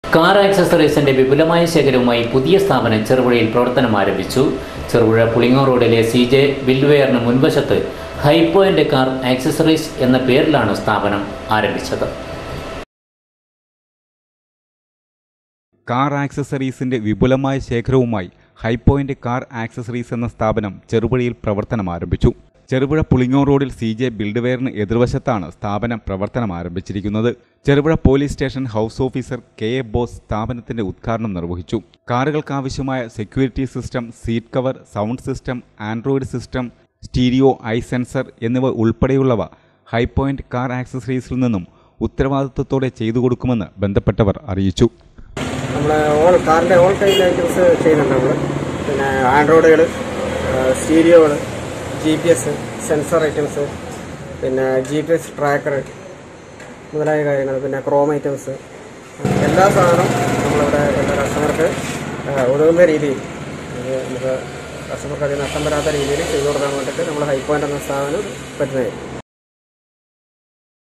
car ആക്സസറീസിന്റെ വിപുലമായ ശേഖരവുമായി പുതിയ സ്ഥാപനം ചെറുപുഴയിൽ പ്രവർത്തനം ആരംഭിച്ചു ചെറുപുഴ പുളിങ്ങോ റോഡിലെ സി ജെ ബിൽവെയറിന് മുൻവശത്ത് ഹൈപ്പോയിന്റ് കാർ ആക്സസറീസ് എന്ന പേരിലാണ് സ്ഥാപനം ആരംഭിച്ചത് കാർ ആക്സസറീസിന്റെ വിപുലമായ ശേഖരവുമായി ഹൈപോയിന്റ് കാർ ആക്സസറീസ് എന്ന സ്ഥാപനം ചെറുപുഴയിൽ പ്രവർത്തനം ആരംഭിച്ചു ചെറുപുഴ പുളിങ്ങോ റോഡിൽ സി ജെ ബിൽഡ്വെയറിന് എതിർവശത്താണ് സ്ഥാപനം പ്രവർത്തനം ആരംഭിച്ചിരിക്കുന്നത് Cherupuzha police station house officer K A Bose സ്ഥാപനത്തിന്റെ ഉദ്ഘാടനം നിർവഹിച്ചു കാറുകൾക്കാവശ്യമായ security system seat cover sound system android system stereo eye sensor എന്നിവ ഉൾപ്പെടെയുള്ളവ ഹൈപോയിന്റ് കാർ ആക്സസറീസിൽ നിന്നും ഉത്തരവാദിത്വത്തോടെ ചെയ്തു കൊടുക്കുമെന്ന് ബന്ധപ്പെട്ടവർ അറിയിച്ചു നമ്മൾ ഓൾ കാറിൻ്റെ ഓൾ ടൈപ്പ് ഐറ്റംസ് ചെയ്യുന്നുണ്ട് നമ്മൾ പിന്നെ ആൻഡ്രോയിഡുകൾ സ്റ്റീരിയോകൾ G P S sensor items പിന്നെ ജി പി എസ് ട്രാക്കർ മുതലായ കാര്യങ്ങൾ പിന്നെ ക്രോം ഐറ്റംസ് എല്ലാ സാധനവും നമ്മളിവിടെ എല്ലാ കസ്റ്റമർക്ക് ഉതകുന്ന രീതിയിൽ അത് നമുക്ക് കസ്റ്റമർക്ക് അധികം നഷ്ടം വരാത്ത രീതിയിൽ ചെയ്തു കൊടുക്കാൻ വേണ്ടിയിട്ട് നമ്മൾ ഹൈ പോയിന്റ് എന്ന സ്ഥാപനം പറ്റുന്നതായിരിക്കും